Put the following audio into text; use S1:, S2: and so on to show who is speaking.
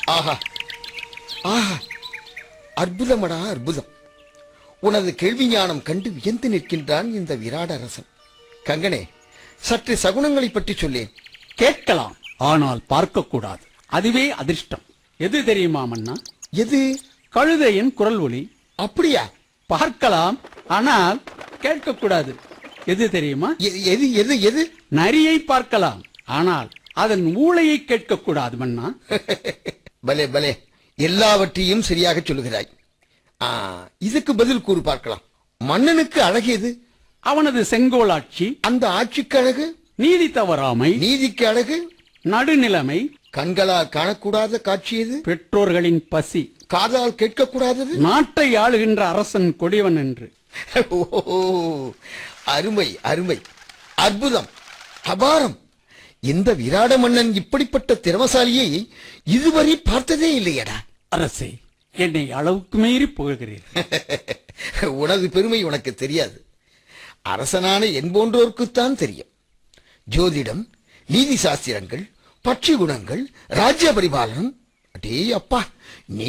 S1: ஆஹா ஆஹா அற்புதமடா அற்புதம் உனது கேள்வி ஞானம் கண்டு வியந்து நிற்கின்றான் இந்த விராட அரசன் கங்கனே சற்று சகுனங்களை பற்றி சொல்லேன்
S2: கேட்கலாம் ஆனால் பார்க்க கூடாது அதுவே அதிர்ஷ்டம் எது தெரியுமா மன்னா
S1: எது
S2: கழுதையின் குரல் ஒலி
S1: அப்படியா
S2: பார்க்கலாம் ஆனால் கேட்கக்கூடாது எது தெரியுமா
S1: எ- எது எது எது
S2: நரியை பார்க்கலாம் ஆனால் அதன் ஊளையை கேட்கக்கூடாது மன்னா
S1: பலே பலே எல்லாவற்றையும் சரியாக சொல்லுகிறாய் ஆ, இதுக்கு பதில் கூறு பார்க்கலாம் மன்னனுக்கு அழகு எது
S2: அவனது செங்கோலாட்சி
S1: அந்த ஆட்சிக்கு அழகு
S2: நீதி தவறாமை
S1: நீதிக்கு அழகு
S2: நடுநிலைமை
S1: கண்களால் காணக்கூடாத காட்சி எது
S2: பெற்றோர்களின் பசி
S1: காதால் கேட்கக்கூடாதது
S2: நாட்டை ஆளுகின்ற அரசன் கொடியவன் என்று
S1: ஓ அருமை அருமை அற்புதம் அபாரம் இந்த விராட மன்னன் இப்படிப்பட்ட திறமசாலியை இதுவரை பார்த்ததே இல்லையடா
S2: அரசே என்னை அளவுக்கு மீறி புகழ்கிறீர்
S1: உனது பெருமை உனக்கு தெரியாது அரசனான என் போன்றோருக்குத்தான் தெரியும் ஜோதிடம் நீதி சாஸ்திரங்கள் பட்சி குணங்கள் ராஜ்ய பரிபாலனம் அடே அப்பா நீ